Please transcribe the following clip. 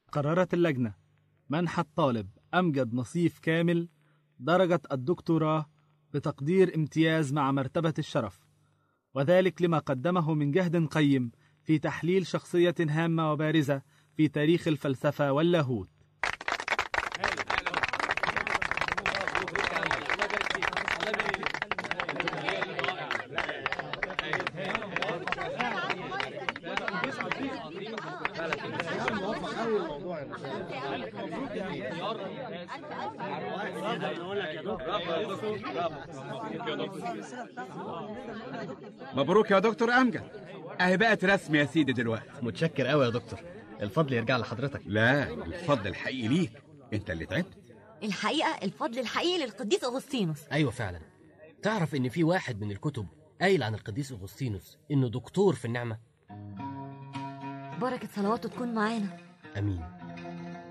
قررت اللجنة منح الطالب أمجد نصيف كامل درجة الدكتوراه بتقدير امتياز مع مرتبة الشرف وذلك لما قدمه من جهد قيم في تحليل شخصية هامة وبارزة في تاريخ الفلسفة واللاهوت مبروك يا دكتور امجد اهي بقت رسم يا سيدي دلوقتي متشكر قوي يا دكتور الفضل يرجع لحضرتك لا الفضل الحقيقي ليك انت اللي تعبت الحقيقة الفضل الحقيقي للقديس أغسطينوس ايوه فعلا تعرف ان في واحد من الكتب قايل عن القديس اغسطينوس انه دكتور في النعمه بركة صلواته تكون معانا امين